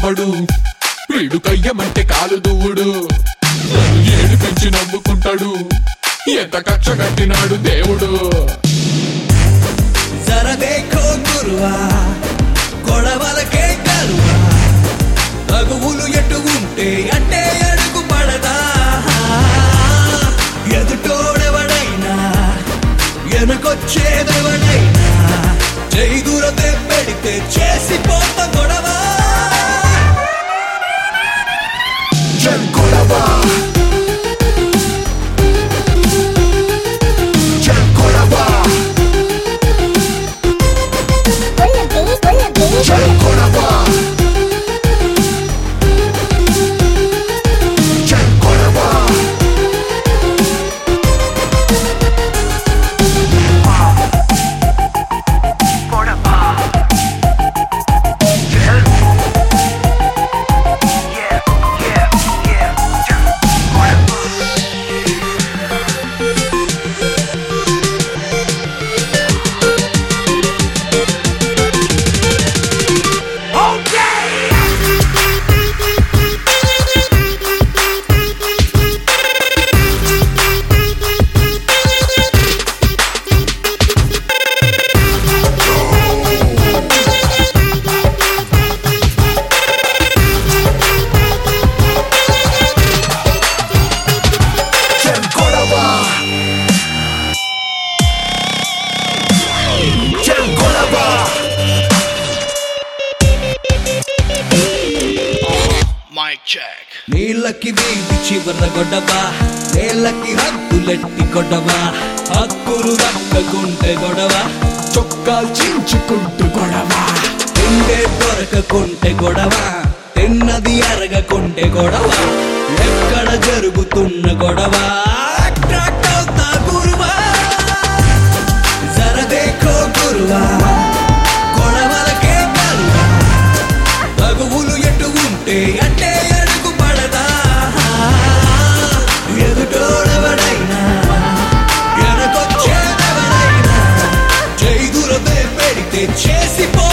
నవ్వడు వీడు కయ్యమంటే కాలు దువ్వుడు నన్ను ఏడిపించి నవ్వుకుంటాడు ఎంత కక్ష కట్టినాడు దేవుడు జర దేఖో గురువా గొడవలకే కరువా తగువులు ఎటు ఉంటే అంటే అడుగు పడదా ఎదుటోడెవడైనా వెనకొచ్చేదెవడైనా చేదురతే పెడితే చేసిపోత గొడవ చెంకొడవా చెంకొడవా Hola, baby. Hola, baby. చెంకొడవా చెంకొడవా చెంకొడవా చెంకొడవా Mic check. నీళ్ళకి వీధి చివర గొడవ నేలకి హద్దులెట్టి గొడవ హక్కులు దక్కకుంటే గొడవ చొక్కాలు చించుకుంటూ గొడవ తిండే దొరకకుంటే గొడవ తిన్నది అరగకుంటే గొడవ ఎక్కడ జరుగుతున్న గొడవ అట్రాక్ట్ అవుతా గురువా జర దేఖో గురువా గొడవలకే కరువా తగువులు ఎటు ఉంటే అంటే అడుగు పడదా ఎదుటోడెవడైనా వెనకొచ్చేదెవడైనా చేదురదే పెడితే చేసిపో